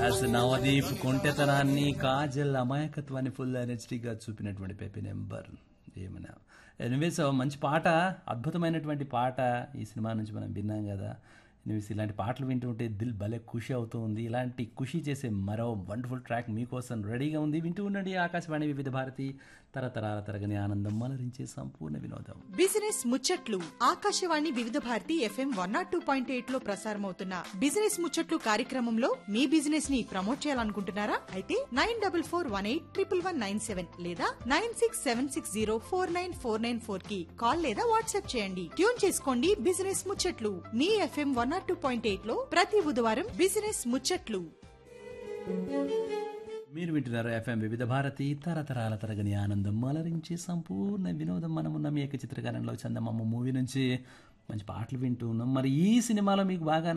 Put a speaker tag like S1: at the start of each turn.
S1: as Navdeep కొంటెతనాన్ని కాజల్ అమాయకత్వాన్ని full ఎనర్జీగా చూపినటువంటి పేపీ నెంబర్ ఏమన్నా ఎనివేస్ మంచి పాట అద్భుతమైనటువంటి పాట ఈ సినిమా నుంచి మనం విన్నాం కదా ఎనివేస్ ఇలాంటి పాటలు వింటుంటే దిల్ భలే ఖుషి అవుతూ ఉంది ఇలాంటి ఖుషి చేసే మరో వండర్ఫుల్ ట్రాక్ మీకోసం రెడీగా ఉంది వింటూ ఉండండి ఆకాశవాణి వివిధ భారతి తరతరాల తరగని ఆనందం మలరించే సంపూర్ణ వినోదం
S2: బిజినెస్ ముచ్చట్లు Akashvani Vividh Bharati FM one nought two point eight లో ప్రసారమవుతున్న బిజినెస్ ముచ్చట్లు కార్యక్రమంలో మీ బిజినెస్ ని ప్రమోట్ చేయాలనుకుంటున్నారా అయితే nine double four one eight triple one nine seven లేదా nine six seven six zero four nine four nine four కి కాల్ లేదా వాట్సాప్ చేయండి ట్యూన్ చేసుకోండి బిజినెస్ ముచ్చట్లు మీ FM one nought two point eight లో ప్రతి బుధవారం బిజినెస్ ముచ్చట్లు
S1: మీరు వింటున్నారు ఎఫ్ఎం వివిధ భారతి తరతరాల తరగని ఆనందం మలరించే సంపూర్ణ వినోదం మనమున్న మీ యొక్క చిత్రకారంలో చందమామ మూవీ నుంచి మంచి పాటలు వింటూ ఉన్నాం మరి ఈ సినిమాలో మీకు బాగా